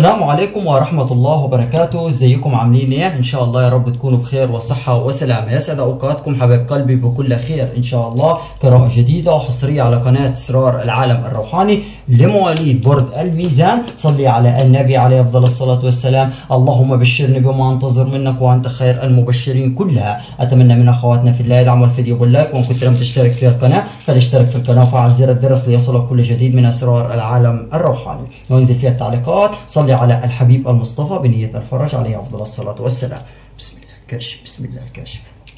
السلام عليكم ورحمة الله وبركاته ازيكم عاملين ايه ان شاء الله يا رب تكونوا بخير وصحة وسلامة يسعد اوقاتكم حبايب قلبي بكل خير ان شاء الله قراءة جديدة وحصرية على قناة اسرار العالم الروحاني لمواليد برج الميزان صلي على النبي عليه افضل الصلاة والسلام اللهم بشرني بما انتظر منك وانت خير المبشرين كلها اتمنى من اخواتنا في الله يدعموا الفيديو باللايك وان كنت لم تشترك في القناة فلاشترك في القناة وفعل زر الجرس ليصلك كل جديد من اسرار العالم الروحاني وانزل فيها التعليقات صلي على الحبيب المصطفى بنية الفرج عليه أفضل الصلاة والسلام بسم الله الكاشف بسم الله الكاشف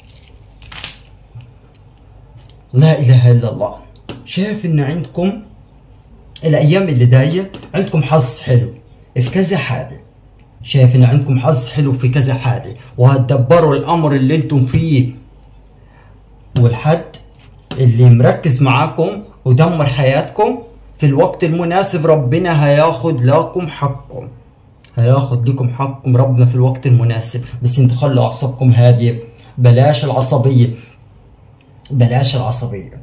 لا إله إلا الله شايف إن عندكم الأيام اللي جاية عندكم حظ حلو في كذا حاجة شايف إن عندكم حظ حلو في كذا حاجة وهتدبروا الأمر اللي أنتم فيه والحد اللي مركز معاكم ودمر حياتكم في الوقت المناسب ربنا هياخد لكم حقكم هياخد لكم حقكم ربنا في الوقت المناسب بس انتوا خلوا اعصابكم هاديه بلاش العصبيه بلاش العصبيه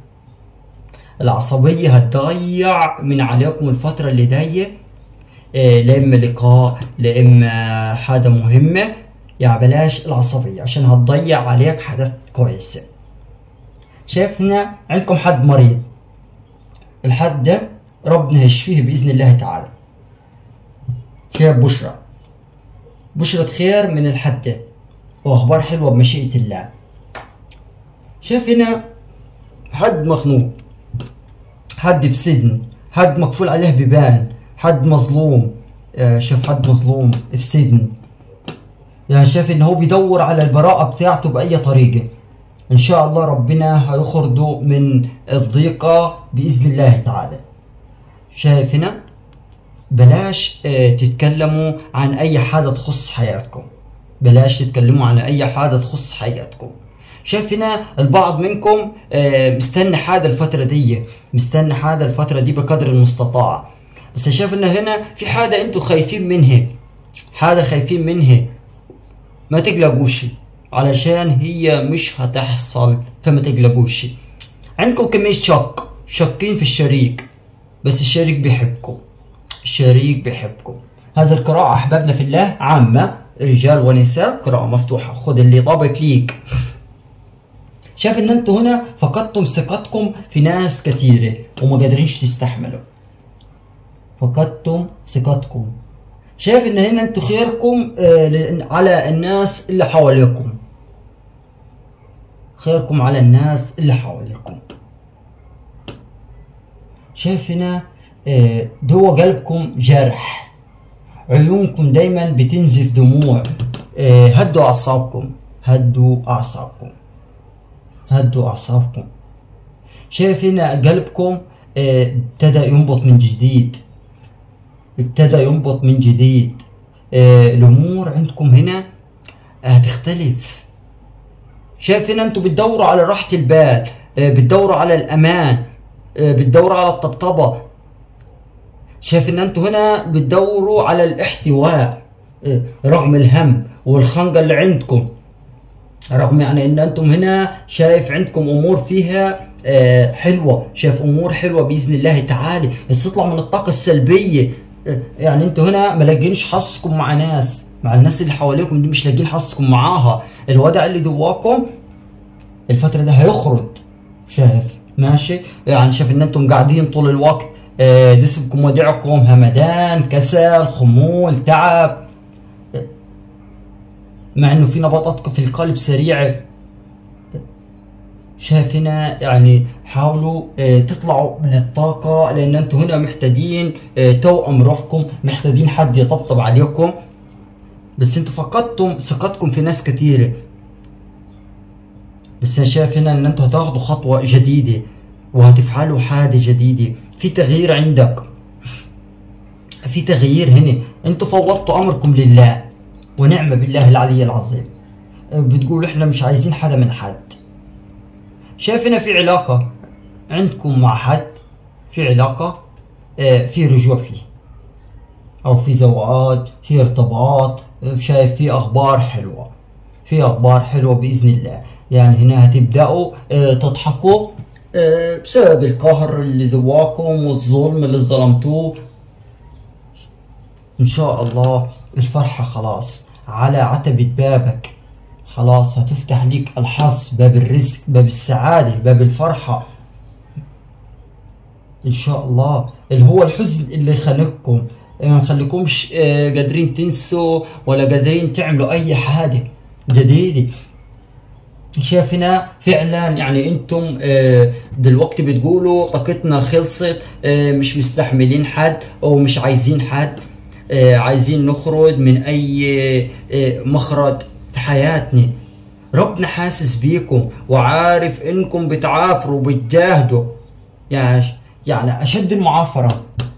العصبيه هتضيع من عليكم الفتره اللي جايه إيه لا اما لقاء لا اما حاجه مهمه يعني بلاش العصبيه عشان هتضيع عليك حاجات كويسه شايف هنا عندكم حد مريض الحد ده ربنا يشفيه باذن الله تعالى شايف بشرى بشرة خير من الحد ده واخبار حلوه بمشيئه الله شايف هنا حد مخنوق حد في سجن حد مقفول عليه بيبان حد مظلوم آه، شاف حد مظلوم في سجن يعني شايف ان هو بيدور على البراءة بتاعته بأي طريقة ان شاء الله ربنا هيخرجه من الضيقة بإذن الله تعالى شايف هنا بلاش آه، تتكلموا عن اي حاجة تخص حياتكم بلاش تتكلموا عن اي حاجة تخص حياتكم شايف هنا البعض منكم آه، مستني حاجة الفترة دي مستني حاجة الفترة دي بقدر المستطاع بس شايف ان هنا في حاجة انتوا خايفين منها حاجة خايفين منها ما تقلقوش علشان هي مش هتحصل فما تقلقوش عندكم كمية شك شاكين في الشريك بس الشريك بيحبكم الشريك بيحبكم هذه القراءة أحبابنا في الله عامة رجال ونساء قراءة مفتوحة خد اللي طابق ليك شايف ان انتوا هنا فقدتم ثقتكم في ناس كتيرة وما قادرينش تستحملوا فقدتم ثقتكم شايف ان هنا انتوا خيركم آه، لأن- على الناس اللي حواليكم خيركم على الناس اللي حواليكم شايف هنا آه، جوه قلبكم جرح عيونكم دايما بتنزف دموع آه، هدوا اعصابكم هدوا اعصابكم هدوا اعصابكم شايف هنا قلبكم آه، ابتدى ينبض من جديد ابتدى ينبض من جديد آه، الامور عندكم هنا هتختلف شايف هنا انتوا بتدوروا على راحة البال آه، بتدوروا على الامان آه، بتدوروا على الطبطبة شايف ان انتوا هنا بتدوروا على الاحتواء آه، رغم الهم والخنقة اللي عندكم رغم يعني ان انتم هنا شايف عندكم امور فيها آه، حلوه شايف امور حلوه باذن الله تعالى بس تطلع من الطاقه السلبيه آه، يعني انتوا هنا ما لاقينش حظكم مع ناس مع الناس اللي حواليكم دي مش لاقيين حظكم معاها الوضع اللي جواكم الفتره ده هيخرج شايف ماشي يعني شايف ان انتم قاعدين طول الوقت آه، جسمكم ودعكم همدان كسل خمول تعب مع انه في نبضات في القلب سريعه شايف هنا يعني حاولوا آه، تطلعوا من الطاقة لأن أنتوا هنا محتاجين آه، توأم روحكم محتاجين حد يطبطب عليكم بس أنتوا فقدتم ثقتكم في ناس كتيرة بس أنا شايف هنا إن أنتوا هتاخدوا خطوة جديدة وهتفعلوا حاجة جديدة في تغيير عندك في تغيير هنا انتوا فوضتوا امركم لله ونعم بالله العلي العظيم اه، بتقولوا احنا مش عايزين حدا من حد شايف هنا في علاقة عندكم مع حد في علاقة اه، في رجوع فيه او في زواج في ارتباط اه، شايف في اخبار حلوة في اخبار حلوة باذن الله يعني هنا هتبدأوا اه، تضحكوا اه، بسبب القهر اللي جواكم والظلم اللي ظلمتوه ان شاء الله الفرحة خلاص على عتبة بابك خلاص هتفتح ليك الحظ باب الرزق باب السعادة باب الفرحة ان شاء الله اللي هو الحزن اللي يخليكم ما يخليكمش آه، قادرين تنسوا ولا قادرين تعملوا اي حاجة جديدة شايف هنا فعلا يعني انتم آه، دلوقتي بتقولوا طاقتنا خلصت آه، مش مستحملين حد او مش عايزين حد آه، عايزين نخرج من اي آه، مخرج في حياتنا ربنا حاسس بيكم وعارف انكم بتعافروا وبتجاهدوا يعني يعني اشد المعافرة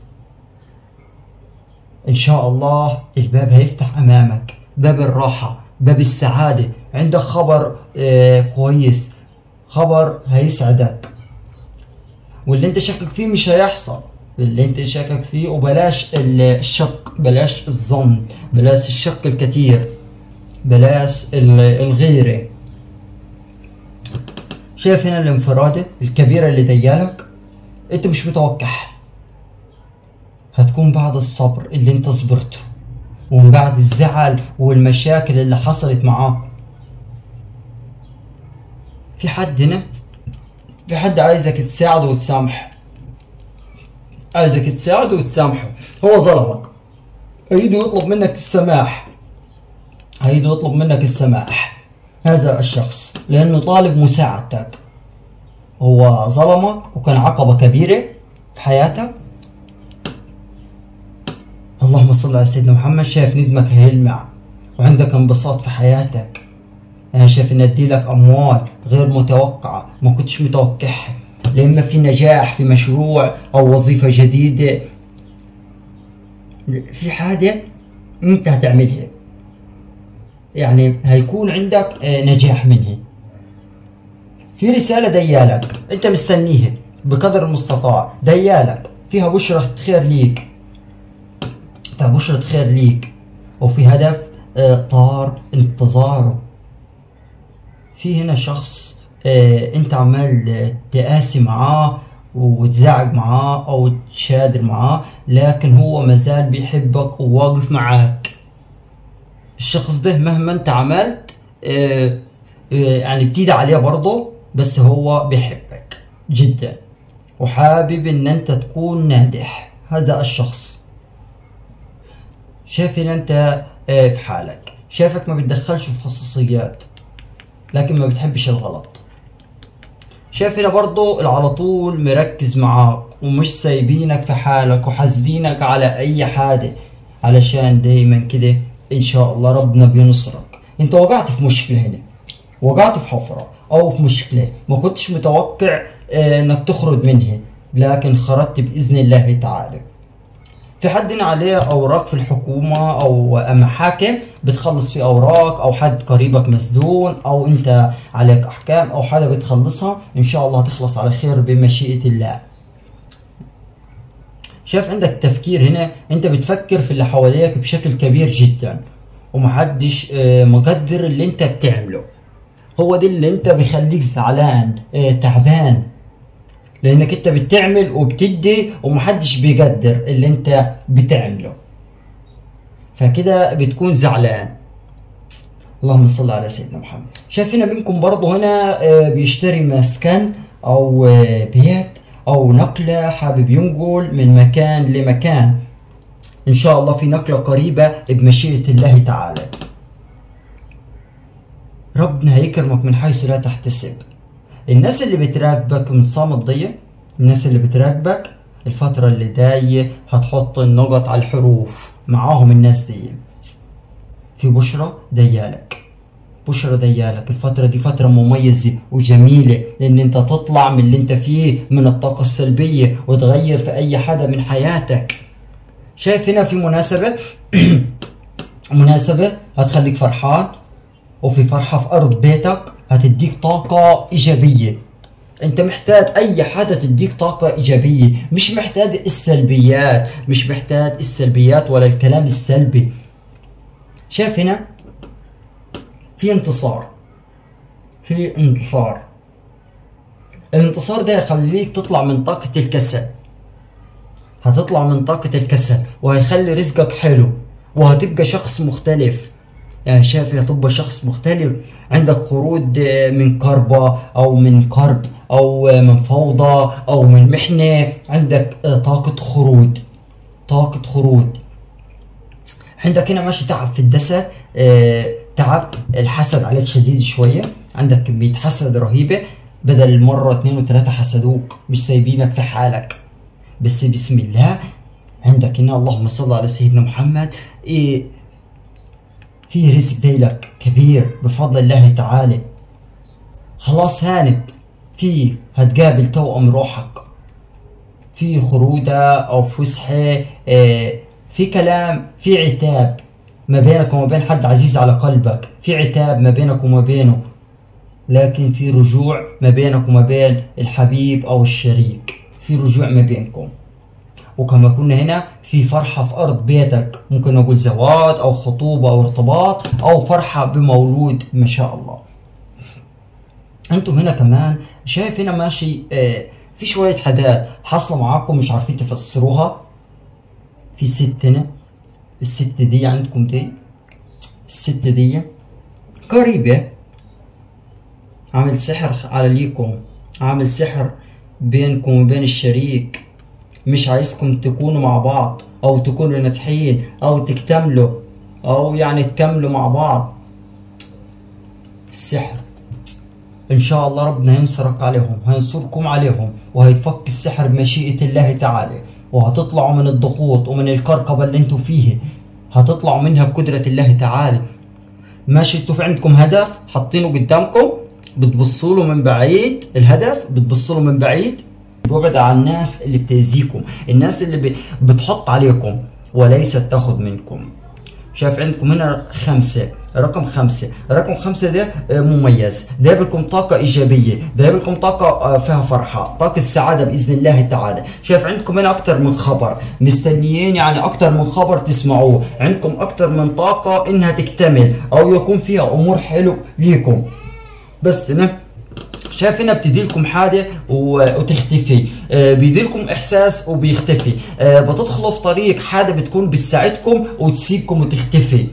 ان شاء الله الباب هيفتح امامك باب الراحة باب السعادة عندك خبر آه كويس خبر هيسعدك واللي انت شاكك فيه مش هيحصل اللي انت شاكك فيه وبلاش ال- الشك بلاش الظن بلاش الشك الكتير بلاش ال- الغيرة شايف هنا الانفرادة الكبيرة اللي ديالك انت مش متوقع هتكون بعد الصبر اللي انت صبرته ومن بعد الزعل والمشاكل اللي حصلت معاك في حد هنا في حد عايزك تساعده وتسامحه عايزك تساعده وتسامحه هو ظلمك هيجي يطلب منك السماح هيجي يطلب منك السماح هذا الشخص لانه طالب مساعدتك هو ظلمك وكان عقبة كبيرة في حياتك اللهم صل على سيدنا محمد شايف ندمك هيلمع وعندك انبساط في حياتك انا شايف ان اديلك اموال غير متوقعة ما كنتش متوقعها لما في نجاح في مشروع او وظيفة جديدة في حاجة انت هتعملها يعني هيكون عندك آه، نجاح منها في رسالة ديالك انت مستنيها بقدر المستطاع ديالك فيها بشرة خير ليك فيها بشرة خير ليك وفي هدف آه، طار انتظاره في هنا شخص آه، انت عمال آه، تقاسي معاه وتزعج معاه او تشادر معاه لكن هو مازال بيحبك وواقف معاك الشخص ده مهما انت عملت آه، آه، يعني بتيجي عليه برضه بس هو بيحبك جدا وحابب ان انت تكون ناجح هذا الشخص شايف ان انت آه، في حالك شايفك ما بتدخلش في خصوصيات لكن ما بتحبش الغلط شايف هنا برضه على طول مركز معاك ومش سايبينك في حالك وحاسدينك على اي حاجة علشان دايما كده ان شاء الله ربنا بينصرك انت وقعت في مشكلة هنا وقعت في حفرة او في مشكلة ما كنتش متوقع آه، انك تخرج منها لكن خرجت باذن الله تعالى في حد هنا عليه اوراق في الحكومه او محاكم بتخلص في اوراق او حد قريبك مسجون او انت عليك احكام او حاجه بتخلصها ان شاء الله هتخلص على خير بمشيئه الله شايف عندك تفكير هنا انت بتفكر في اللي حواليك بشكل كبير جدا ومحدش آه، مقدر اللي انت بتعمله هو ده اللي انت بيخليك زعلان آه، تعبان لانك انت بتعمل وبتدي ومحدش بيقدر اللي انت بتعمله فكده بتكون زعلان اللهم صل على سيدنا محمد شايف هنا منكم برضه هنا آه، بيشتري مسكن او آه، بيت او نقلة حابب ينقل من مكان لمكان ان شاء الله في نقلة قريبة بمشيئة الله تعالى ربنا هيكرمك من حيث لا تحتسب الناس اللي بتراقبك من صامت ضيق الناس اللي بتراقبك الفترة اللي جاية هتحط النقط على الحروف معاهم الناس دي في بشرة ديالك بشرة ديالك الفترة دي فترة مميزة وجميلة لأن أنت تطلع من اللي أنت فيه من الطاقة السلبية وتغير في أي حدا من حياتك شايف هنا في مناسبة مناسبة هتخليك فرحان وفي فرحة في أرض بيتك هتديك طاقة إيجابية أنت محتاج أي حاجة تديك طاقة إيجابية مش محتاج السلبيات مش محتاج السلبيات ولا الكلام السلبي شايف هنا في انتصار في انتصار الانتصار ده يخليك تطلع من طاقة الكسل هتطلع من طاقة الكسل وهيخلي رزقك حلو وهتبقى شخص مختلف يعني شايف هتبقى شخص مختلف عندك خروج آه، من كربة او من كرب او آه، من فوضى او من محنة عندك آه، طاقة خروج طاقة خروج عندك هنا ماشي تعب في الجسد آه، تعب الحسد عليك شديد شوية عندك كمية حسد رهيبة بدل مرة اتنين وتلاتة حسدوك مش سايبينك في حالك بس بسم الله عندك هنا اللهم صل على سيدنا محمد إيه في رزق دايلك كبير بفضل الله تعالى خلاص هانت في هتقابل توأم روحك في خرودة أو فسحة آه، في كلام في عتاب ما بينك وما بين حد عزيز على قلبك في عتاب ما بينك وما بينه لكن في رجوع ما بينك وما بين الحبيب أو الشريك في رجوع ما بينكم وكما كنا هنا في فرحة في أرض بيتك ممكن نقول زواج أو خطوبة أو ارتباط أو فرحة بمولود ما شاء الله انتم هنا كمان شايف هنا ماشي آه في شوية حاجات حاصلة معاكم مش عارفين تفسروها في ست هنا الست دي عندكم دي الست دي قريبة عامل سحر على ليكم عامل سحر بينكم وبين الشريك مش عايزكم تكونوا مع بعض او تكونوا ناجحين او تكتملوا او يعني تكملوا مع بعض السحر ان شاء الله ربنا ينصرك عليهم هينصركم عليهم وهيتفك السحر بمشيئة الله تعالى وهتطلعوا من الضغوط ومن الكركبة اللي انتوا فيه هتطلعوا منها بقدرة الله تعالى ماشي انتوا في عندكم هدف حاطينه قدامكم بتبصوا له من بعيد الهدف بتبصوا له من بعيد وابعد عن الناس اللي بتأذيكم الناس اللي ب- بتحط عليكم وليست تاخذ منكم شايف عندكم هنا خمسة رقم خمسة رقم خمسة ده آه، مميز ده لكم طاقة إيجابية ده لكم طاقة آه، فيها فرحة طاقة السعادة بإذن الله تعالى شايف عندكم هنا أكتر من خبر مستنيين يعني أكتر من خبر تسمعوه عندكم أكتر من طاقة إنها تكتمل أو يكون فيها أمور حلو ليكم بس هنا شايف هنا بتدي لكم حاجه و- وتختفي آه، بيدي لكم احساس وبيختفي آه، بتدخلوا في طريق حاجه بتكون بتساعدكم وتسيبكم وتختفي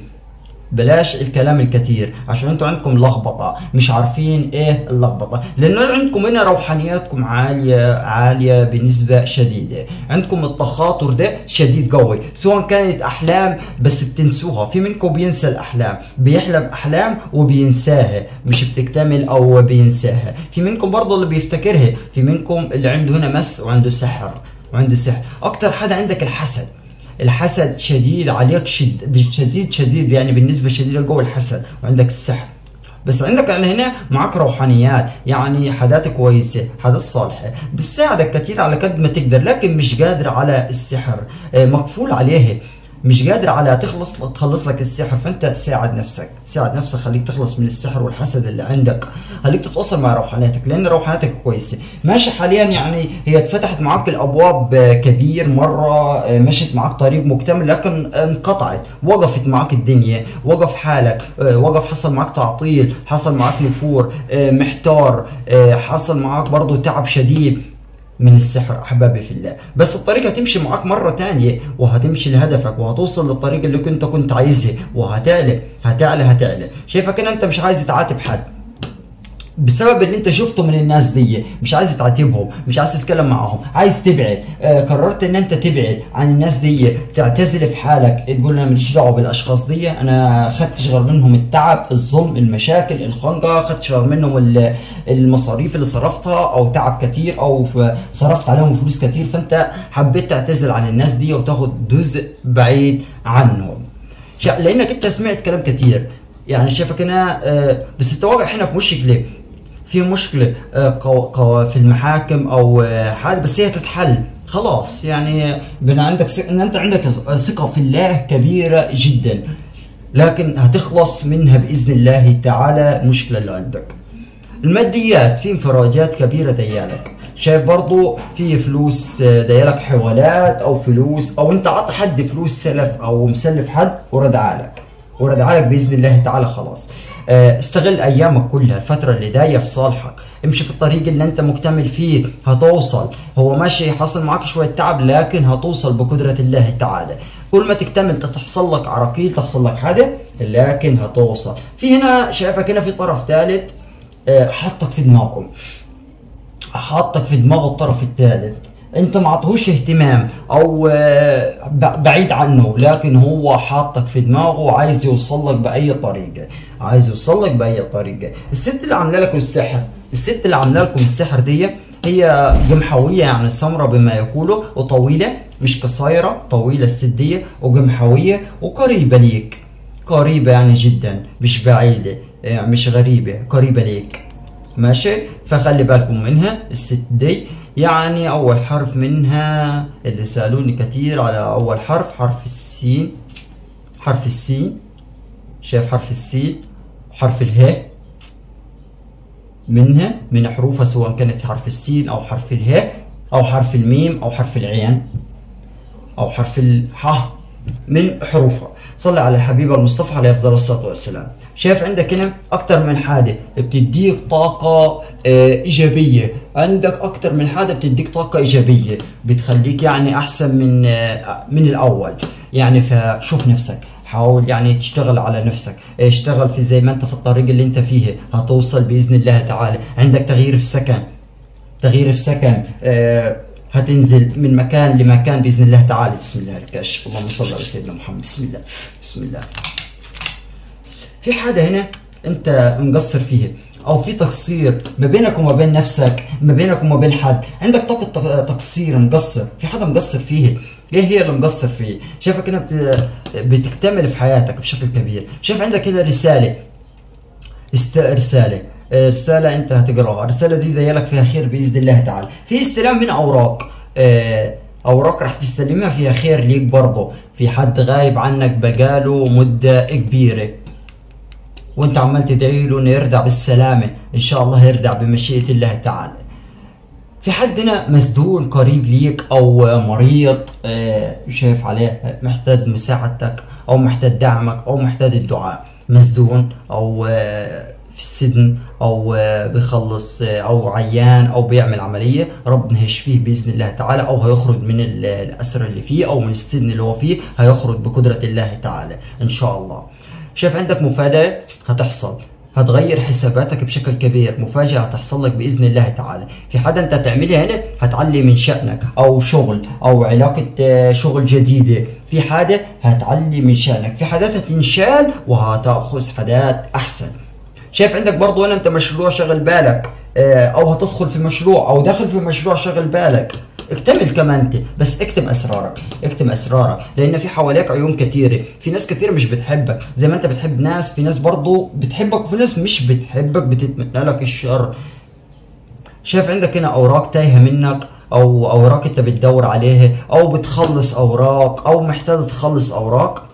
بلاش الكلام الكثير عشان انتوا عندكم لخبطه مش عارفين ايه اللخبطه لانه عندكم هنا روحانياتكم عاليه عاليه بنسبه شديده عندكم التخاطر ده شديد قوي سواء كانت احلام بس بتنسوها في منكم بينسى الاحلام بيحلم احلام وبينساها مش بتكتمل او بينساها في منكم برضه اللي بيفتكرها في منكم اللي عنده هنا مس وعنده سحر وعنده سحر اكتر حاجه عندك الحسد الحسد شديد عليك شد شديد شديد يعني بالنسبه شديده قوي الحسد وعندك السحر بس عندك يعني هنا معك روحانيات يعني حاجات كويسه حاجات صالحه بتساعدك كثير على قد ما تقدر لكن مش قادر على السحر آه، مقفول عليه مش قادر على تخلص تخلص لك السحر فانت ساعد نفسك ساعد نفسك خليك تخلص من السحر والحسد اللي عندك خليك تتواصل مع روحانيتك لان روحانيتك كويسه ماشي حاليا يعني هي اتفتحت معاك الابواب آه، كبير مره آه، مشت معاك طريق مكتمل لكن انقطعت وقفت معاك الدنيا وقف حالك آه، وقف حصل معاك تعطيل حصل معاك نفور آه، محتار آه، حصل معاك برضو تعب شديد من السحر احبابي في الله بس الطريق هتمشي معاك مره تانية وهتمشي لهدفك وهتوصل للطريق اللي كنت كنت عايزها وهتعلى هتعلى هتعلى شايفك ان انت مش عايز تعاتب حد بسبب اللي انت شفته من الناس دي مش عايز تعاتبهم مش عايز تتكلم معاهم عايز تبعد آه قررت ان انت تبعد عن الناس دي تعتزل في حالك تقول انا ماليش دعوه بالاشخاص دي انا خدتش غير منهم التعب الظلم المشاكل الخنقه خدتش غير منهم ال- المصاريف اللي صرفتها او تعب كتير او ف- صرفت عليهم فلوس كتير فانت حبيت تعتزل عن الناس دي وتاخد جزء بعيد عنهم شا- لانك انت سمعت كلام كتير يعني شايفك هنا آه، بس انت واقع هنا في مشكله في مشكله آه، قو قو في المحاكم او آه، حاجه بس هي تتحل خلاص يعني بن عندك ثق- ان انت عندك ثقه في الله كبيره جدا لكن هتخلص منها باذن الله تعالى المشكله اللي عندك الماديات في انفراجات كبيره ديالك شايف برضو في فلوس آه، ديالك حوالات او فلوس او انت عطى حد فلوس سلف او مسلف حد وردعها لك وردعها لك باذن الله تعالى خلاص آه، استغل ايامك كلها الفتره اللي جايه في صالحك امشي في الطريق اللي انت مكتمل فيه هتوصل هو ماشي حصل معك شويه تعب لكن هتوصل بقدره الله تعالى كل ما تكتمل تحصل لك عراقيل تحصل لك حاجه لكن هتوصل في هنا شايفك هنا في طرف ثالث آه، حطك في دماغه حاطك في دماغه الطرف الثالث انت ما عطهوش اهتمام او آه، ب- بعيد عنه لكن هو حاطك في دماغه وعايز يوصل لك باي طريقه عايز يوصل لك باي طريقه الست اللي عامله لكم السحر الست اللي عامله لكم السحر دي هي جمحويه يعني سمراء بما يقولوا وطويله مش قصيره طويله الست دي وجمحويه وقريبه ليك قريبه يعني جدا مش بعيده يعني مش غريبه قريبه ليك ماشي فخلي بالكم منها الست دي يعني اول حرف منها اللي سالوني كتير على اول حرف حرف السين حرف السين شايف حرف السين وحرف الهاء منها من حروفها سواء كانت حرف السين او حرف الهاء او حرف الميم او حرف العين او حرف الح من حروفها صلي على الحبيب المصطفى عليه افضل الصلاه والسلام شايف عندك هنا اكتر من حاجه بتديك طاقه آه، ايجابيه عندك اكتر من حاجه بتديك طاقه ايجابيه بتخليك يعني احسن من آه، من الاول يعني فشوف نفسك حاول يعني تشتغل على نفسك اشتغل في زي ما انت في الطريق اللي انت فيه هتوصل باذن الله تعالى عندك تغيير في سكن تغيير في سكن آه هتنزل من مكان لمكان باذن الله تعالى بسم الله الكشف اللهم صل على سيدنا محمد بسم الله بسم الله في حاجه هنا انت مقصر فيها او في تقصير ما بينك وما بين نفسك ما بينك وما بين حد عندك طاقه تق- تقصير مقصر في حدا مقصر فيه ايه هي اللي مقصر فيه شايفك هنا بت... بتكتمل في حياتك بشكل كبير شايف عندك كده رساله است... رساله آه، رساله انت هتقراها الرساله دي دايلك فيها خير باذن الله تعالى في استلام من اوراق آه، اوراق راح تستلمها فيها خير ليك برضه في حد غايب عنك بقاله مده كبيره وانت عمال تدعي له انه يرجع بالسلامه ان شاء الله يرجع بمشيئه الله تعالى في حد هنا مسدود قريب ليك او مريض آه، شايف عليه محتاج مساعدتك او محتاج دعمك او محتاج الدعاء مسدون او آه، في السجن او آه، بيخلص آه، او عيان او بيعمل عمليه ربنا هيشفيه باذن الله تعالى او هيخرج من ال- الاسر اللي فيه او من السجن اللي هو فيه هيخرج بقدره الله تعالى ان شاء الله شايف عندك مفاجاه هتحصل هتغير حساباتك بشكل كبير مفاجأة هتحصل لك بإذن الله تعالى في حاجة أنت هتعملها هنا هتعلي من شأنك أو شغل أو علاقة آه، شغل جديدة في حاجة هتعلي من شأنك في حاجات هتنشال وهتأخذ حاجات أحسن شايف عندك برضو هنا أنت مشروع شغل بالك آه، أو هتدخل في مشروع أو داخل في مشروع شغل بالك اكتمل كمان انت بس اكتم اسرارك اكتم اسرارك لان في حواليك عيون كتيره في ناس كتير مش بتحبك زي ما انت بتحب ناس في ناس برضو بتحبك وفي ناس مش بتحبك بتتمنى لك الشر شايف عندك هنا اوراق تايهه منك او اوراق انت بتدور عليها او بتخلص اوراق او محتاج تخلص اوراق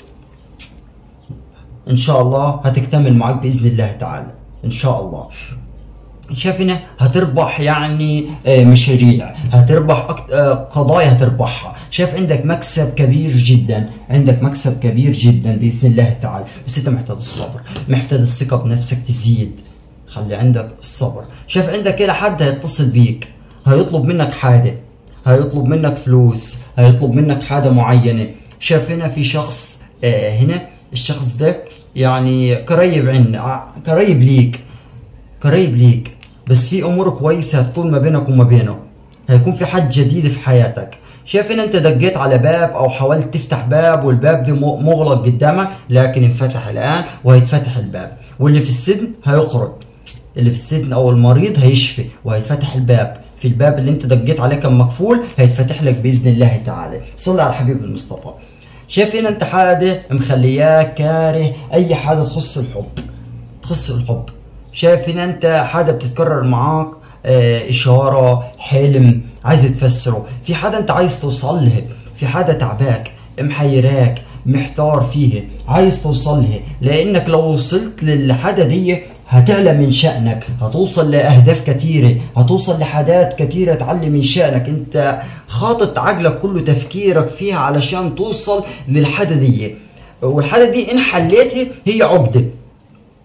ان شاء الله هتكتمل معاك باذن الله تعالى ان شاء الله شايف هنا هتربح يعني آه، مشاريع هتربح أكت... آه، قضايا هتربحها شايف عندك مكسب كبير جدا عندك مكسب كبير جدا باذن الله تعالى بس انت محتاج الصبر محتاج الثقه بنفسك تزيد خلي عندك الصبر شايف عندك كده حد هيتصل بيك هيطلب منك حاجه هيطلب منك فلوس هيطلب منك حاجه معينه شايف هنا في شخص آه هنا الشخص ده يعني قريب عنا قريب ليك قريب ليك بس في امور كويسه هتكون ما بينك وما بينه هيكون في حد جديد في حياتك شايف ان انت دقيت على باب او حاولت تفتح باب والباب ده م- مغلق قدامك لكن انفتح الان وهيتفتح الباب واللي في السجن هيخرج اللي في السجن او المريض هيشفي وهيتفتح الباب في الباب اللي انت دقيت عليه كان مقفول هيتفتح لك باذن الله تعالى صلي على الحبيب المصطفى شايف هنا انت حاجه مخلياك كاره اي حاجه تخص الحب تخص الحب شايف هنا انت حاجه بتتكرر معاك اه اشاره حلم عايز تفسره في حاجه انت عايز توصل لها في حاجه تعباك محيراك محتار فيها عايز توصل لها لانك لو وصلت للحاجه دي هتعلى من شأنك هتوصل لأهداف كتيرة هتوصل لحاجات كتيرة تعلي من شأنك انت خاطط عقلك كله تفكيرك فيها علشان توصل للحاجة دي والحاجة دي ان حليتها هي عقدة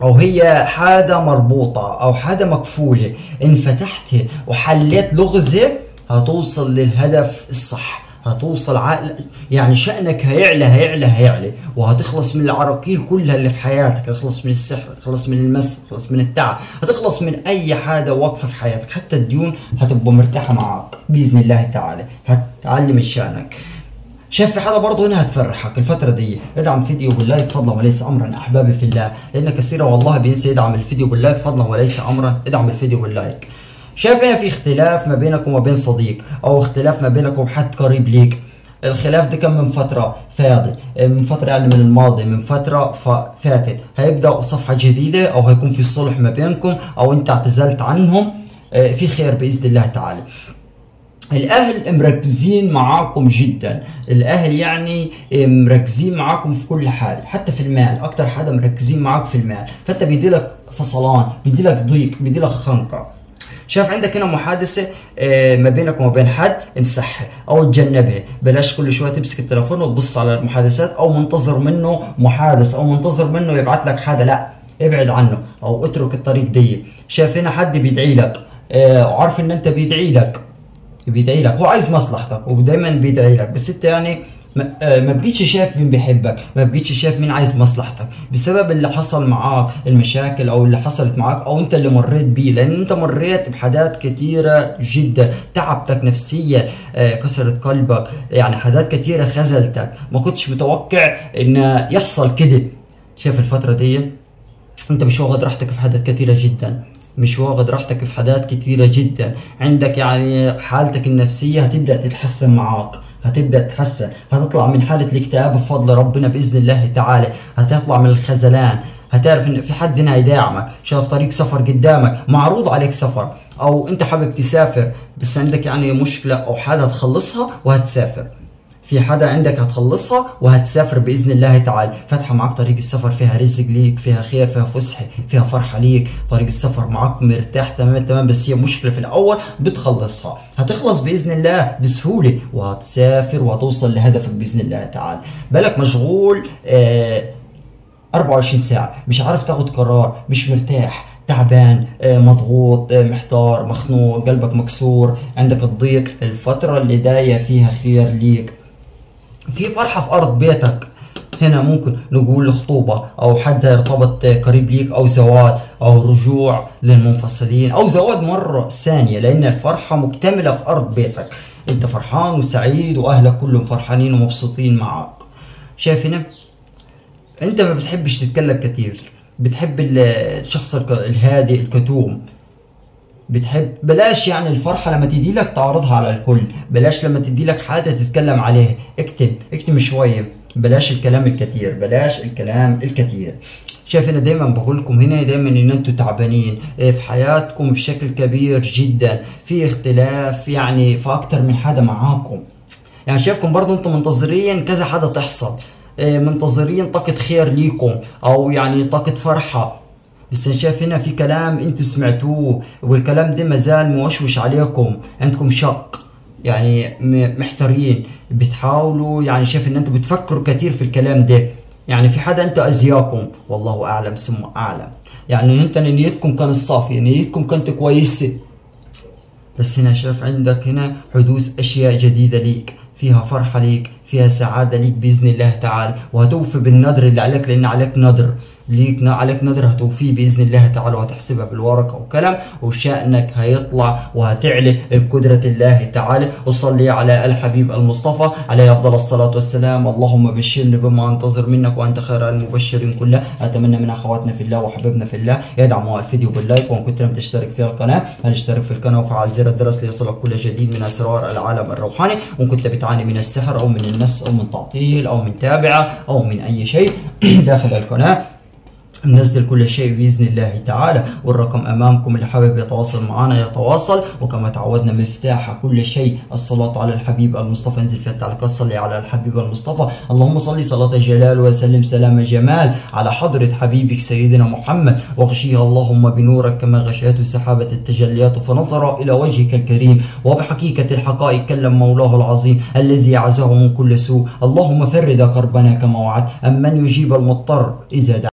او هي حاجه مربوطه او حاجه مكفوله ان فتحتها وحليت لغزه هتوصل للهدف الصح هتوصل عقل يعني شأنك هيعلى هيعلى هيعلى وهتخلص من العراقيل كلها اللي في حياتك هتخلص من السحر هتخلص من المس هتخلص من التعب هتخلص من اي حاجة واقفة في حياتك حتى الديون هتبقى مرتاحة معاك بإذن الله تعالى هتعلي من شأنك شايف في حاجه برضه هنا هتفرحك الفتره دي ادعم فيديو باللايك فضلا وليس امرا احبابي في الله لان كثيرا والله بينسى يدعم الفيديو باللايك فضلا وليس امرا ادعم الفيديو باللايك شايف هنا في اختلاف ما بينك وما بين صديق او اختلاف ما بينك وحد قريب ليك الخلاف ده كان من فترة فاضي من فترة يعني من الماضي من فترة فاتت هيبدأ صفحة جديدة أو هيكون في صلح ما بينكم أو أنت اعتزلت عنهم في خير بإذن الله تعالى الاهل مركزين معاكم جدا الاهل يعني مركزين معاكم في كل حاجه حتى في المال اكتر حاجه مركزين معاك في المال فانت بيديلك فصلان بيديلك ضيق بيديلك خنقه شايف عندك هنا محادثة ما بينك وما بين حد امسحها او تجنبها بلاش كل شوية تمسك التليفون وتبص على المحادثات او منتظر منه محادث او منتظر منه يبعت لك حاجة لا ابعد عنه او اترك الطريق دي شايف هنا حد بيدعي لك وعارف ان انت بيدعي لك بيدعي لك هو عايز مصلحتك ودايما بيدعي لك بس انت يعني ما بقيتش شايف مين بيحبك ما بقيتش شايف مين عايز مصلحتك بسبب اللي حصل معاك المشاكل او اللي حصلت معاك او انت اللي مريت بيه لان انت مريت بحاجات كتيرة جدا تعبتك نفسيا كسرت قلبك يعني حاجات كتيرة خذلتك ما كنتش متوقع ان يحصل كده شايف الفترة دي انت مش واخد راحتك في حاجات كتيرة جدا مش واخد راحتك في حاجات كتيرة جدا عندك يعني حالتك النفسية هتبدأ تتحسن معاك هتبدا تتحسن هتطلع من حاله الاكتئاب بفضل ربنا باذن الله تعالى هتطلع من الخذلان هتعرف ان في حد هنا هيدعمك شايف طريق سفر قدامك معروض عليك سفر او انت حابب تسافر بس عندك يعني مشكله او حاجه هتخلصها وهتسافر في حدا عندك هتخلصها وهتسافر باذن الله تعالى فاتحه معاك طريق السفر فيها رزق ليك فيها خير فيها فسحه فيها فرحه ليك طريق السفر معاك مرتاح تمام تمام بس هي مشكله في الاول بتخلصها هتخلص باذن الله بسهوله وهتسافر وهتوصل لهدفك باذن الله تعالى بالك مشغول آه 24 ساعه مش عارف تاخد قرار مش مرتاح تعبان مضغوط محتار مخنوق قلبك مكسور عندك الضيق الفترة اللي داية فيها خير ليك في فرحة في أرض بيتك هنا ممكن نقول خطوبة أو حد ارتبط قريب ليك أو زواج أو رجوع للمنفصلين أو زواج مرة ثانية لأن الفرحة مكتملة في أرض بيتك أنت فرحان وسعيد وأهلك كلهم فرحانين ومبسوطين معاك شايف هنا أنت ما بتحبش تتكلم كتير بتحب الشخص الهادئ الكتوم بتحب بلاش يعني الفرحه لما تدي لك تعرضها على الكل بلاش لما تدي لك حاجه تتكلم عليها اكتم اكتم شويه بلاش الكلام الكتير بلاش الكلام الكتير شايف انا دايما بقول لكم هنا دايما ان انتم تعبانين في حياتكم بشكل كبير جدا في اختلاف يعني في اكتر من حدا معاكم يعني شايفكم برضو انتم منتظرين كذا حدا تحصل منتظرين طاقة خير ليكم او يعني طاقة فرحة بس انا شايف هنا في كلام انتوا سمعتوه والكلام ده مازال موشوش عليكم عندكم شق يعني محتارين بتحاولوا يعني شايف ان انتوا بتفكروا كتير في الكلام ده يعني في حدا انتوا ازياكم والله اعلم ثم اعلم يعني انت نيتكم كانت صافية نيتكم كانت كويسة بس هنا شايف عندك هنا حدوث اشياء جديدة ليك فيها فرحة ليك فيها سعادة ليك بإذن الله تعالى وهتوفي بالنذر اللي عليك لأن عليك نذر ليك عليك نذر هتوفيه باذن الله تعالى وهتحسبها بالورقه وكلام وشانك هيطلع وهتعلى بقدره الله تعالى وصلي على الحبيب المصطفى عليه افضل الصلاه والسلام اللهم بشرني بما انتظر منك وانت خير المبشرين كلها اتمنى من اخواتنا في الله وحبيبنا في الله يدعموا الفيديو باللايك وان كنت لم تشترك في القناه هنشترك في القناه وفعل زر الجرس ليصلك كل جديد من اسرار العالم الروحاني وان كنت بتعاني من السحر او من النس او من تعطيل او من تابعه او من اي شيء داخل القناه ننزل كل شيء باذن الله تعالى والرقم امامكم اللي حابب يتواصل معنا يتواصل وكما تعودنا مفتاح كل شيء الصلاه على الحبيب المصطفى انزل في التعليقات صلي على الحبيب المصطفى اللهم صل صلاه جلال وسلم سلام جمال على حضره حبيبك سيدنا محمد واغشيها اللهم بنورك كما غشيته سحابه التجليات فنظر الى وجهك الكريم وبحقيقه الحقائق كلم مولاه العظيم الذي عزاه من كل سوء اللهم فرد كربنا كما وعدت امن يجيب المضطر اذا دعا